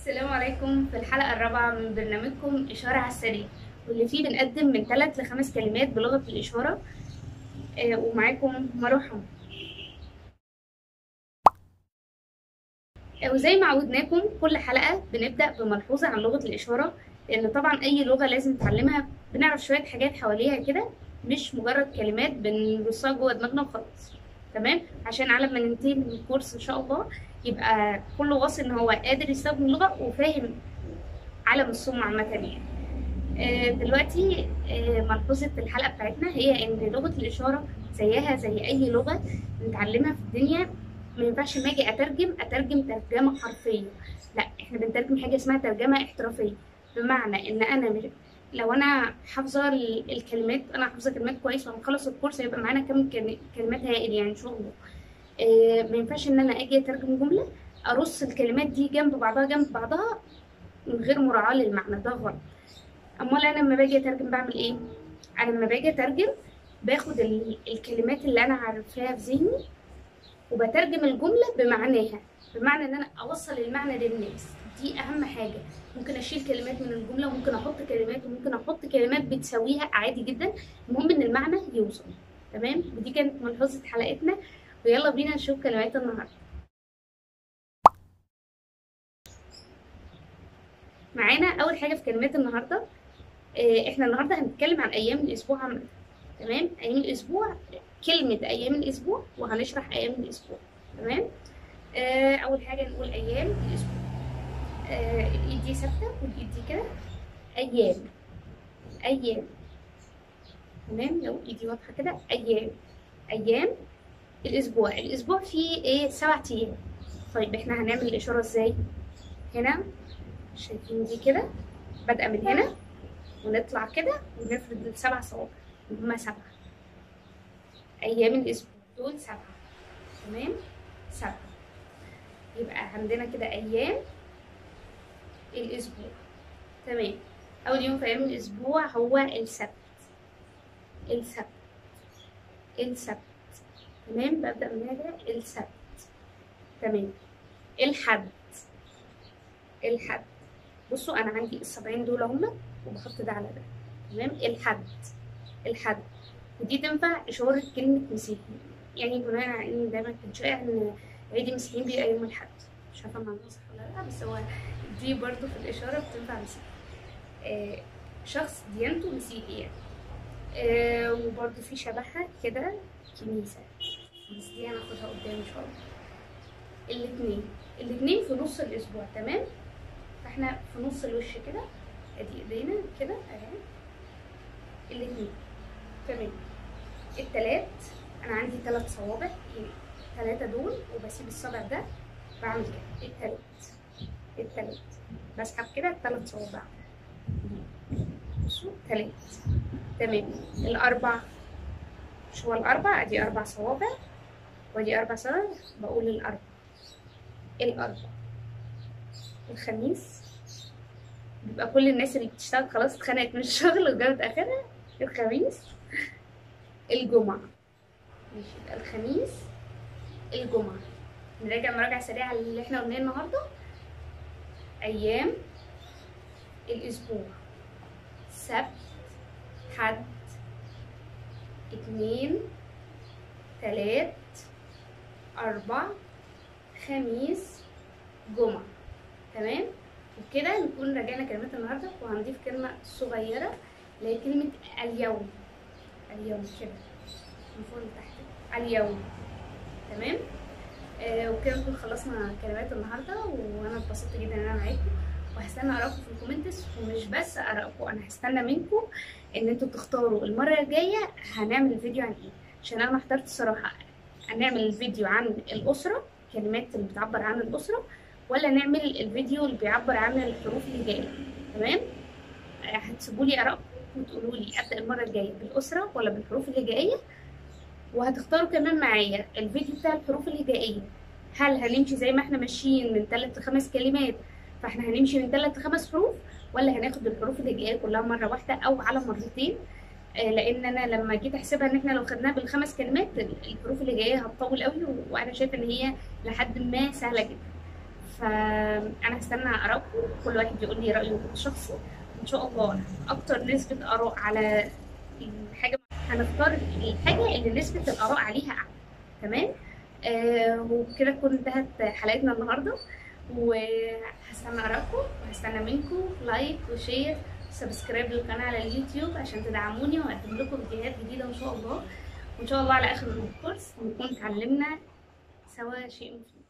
السلام عليكم في الحلقة الرابعة من برنامجكم إشارة على السريع واللي فيه بنقدم من ثلاث لخمس كلمات بلغة الإشارة آه، ومعاكم مروة حمد آه، وزي ما عودناكم كل حلقة بنبدأ بملحوظة عن لغة الإشارة لأن طبعا أي لغة لازم نتعلمها بنعرف شوية حاجات حواليها كده مش مجرد كلمات بنرصها جوه دماغنا وخلاص تمام عشان على ما ننتهي من الكورس إن شاء الله يبقى كله واصل ان هو قادر يستخدم اللغه وفاهم عالم الصم عامه يعني آه، دلوقتي آه، ملحوظه الحلقه بتاعتنا هي ان لغه الاشاره زيها زي اي لغه بنتعلمها في الدنيا ما ينفعش لما اجي اترجم اترجم ترجمه حرفيه لا احنا بنترجم حاجه اسمها ترجمه احترافيه بمعنى ان انا مش لو انا حافظه ال- الكلمات انا حافظه كلمات كويس وهنخلص الكورس هيبقى معانا كم كل- كلمات هائل يعني ان شاء الله آه، ما ينفعش ان انا اجي اترجم جمله ارص الكلمات دي جنب بعضها جنب بعضها من غير مراعاه للمعنى ده غلط امال انا لما باجي اترجم بعمل ايه انا لما باجي اترجم باخد ال- الكلمات اللي انا عارفاها في ذهني وبترجم الجمله بمعناها بمعنى ان انا اوصل المعنى للناس دي اهم حاجه ممكن اشيل كلمات من الجمله وممكن احط كلمات وممكن احط كلمات بتساويها عادي جدا المهم ان المعنى يوصل تمام ودي كانت ملحوظه حلقتنا ويلا بينا نشوف كلمات النهارده معانا اول حاجه في كلمات النهارده آه، احنا النهارده هنتكلم عن ايام الاسبوع عامه تمام ايام الاسبوع كلمه ايام الاسبوع وهنشرح ايام الاسبوع تمام آه، اول حاجه نقول ايام الاسبوع آه، الايد دي ثابته والايد دي كده ايام ايام تمام لو ايدي واضحه كده ايام ايام الاسبوع الاسبوع فيه ايه سبع ايام طيب احنا هنعمل الاشاره ازاي هنا شايفين دي كده بادئه من هنا ونطلع كده ونفرد السبع صوابع هما سبعه ايام الاسبوع دول سبعه تمام سبعه يبقى عندنا كده ايام الاسبوع تمام اول يوم في ايام الاسبوع هو السبت السبت السبت تمام ببدأ من هنا السبت تمام الحد الحد بصوا انا عندي السبعين دول هما وبحط ده على ده تمام الحد الحد ودي تنفع اشاره كلمه مسيحي يعني بناء على ان دايما كان شائع ان عيد المسيحيين بيبقى يوم الحد مش عارفه معناها صح ولا لا بس هو دي برضو في الاشاره بتنفع مسيحي آه شخص ديانته مسيحي يعني آه وبرضو في شبهها كده كنيسه بس دي هناخدها قدام ان شاء الله الاثنين الاثنين في نص الاسبوع تمام فاحنا في نص الوش كده ادي ايدينا كده اهي الاثنين تمام التلات انا عندي ثلاث صوابع يعني ثلاثة دول وبسيب الصابع ده بعمل كده التلات التلات بسحب كده الثلاث صوابع بصوا تلات تمام الاربع مش هو الاربع ادي اربع صوابع وادي اربع صوابع بقول الاربع الاربع الخميس بيبقى كل الناس اللي بتشتغل خلاص اتخنقت من الشغل وجابت اخرها الخميس الجمعة ماشي يبقى الخميس الجمعة نراجع مراجعة سريعة اللي احنا قلناه النهاردة أيام الأسبوع سبت حد اتنين تلات أربع خميس جمعة تمام وبكده نكون راجعنا كلمات النهاردة وهنضيف كلمة صغيرة اللي هي كلمة اليوم اليوم كده من فوق لتحت اليوم تمام آه وكده نكون خلصنا كلمات النهارده وانا اتبسطت جدا ان انا معاكم وهستنى ارائكم في الكومنتس ومش بس ارائكم انا هستنى منكم ان انتوا تختاروا المره الجايه هنعمل الفيديو عن ايه عشان انا احترت الصراحه هنعمل الفيديو عن الاسره كلمات اللي بتعبر عن الاسره ولا نعمل الفيديو اللي بيعبر عن الحروف الهجائيه تمام آه، هتسيبوا لي ارائكم وتقولوا لي ابدا المره الجايه بالاسره ولا بالحروف الهجائيه وهتختاروا كمان معايا الفيديو بتاع الحروف الهجائيه هل هنمشي زي ما احنا ماشيين من ثلاث لخمس كلمات فاحنا هنمشي من ثلاث لخمس حروف ولا هناخد الحروف الهجائيه كلها مره واحده او على مرتين آه، لان انا لما جيت احسبها ان احنا لو خدناها بالخمس كلمات الحروف الهجائيه هتطول قوي وانا شايفه ان هي لحد ما سهله جدا فانا هستنى ارائكم كل واحد يقول لي رايه الشخصي ان شاء الله اكتر نسبه اراء على الحاجه هنختار الحاجه اللي نسبه الاراء عليها اعلى تمام آه وبكده تكون انتهت حلقتنا النهارده وهستنى ارائكم وهستنى منكم لايك وشير سبسكرايب للقناه على اليوتيوب عشان تدعموني واقدم لكم فيديوهات جديده ان شاء الله وان شاء الله على اخر الكورس نكون اتعلمنا سوا شيء مفيد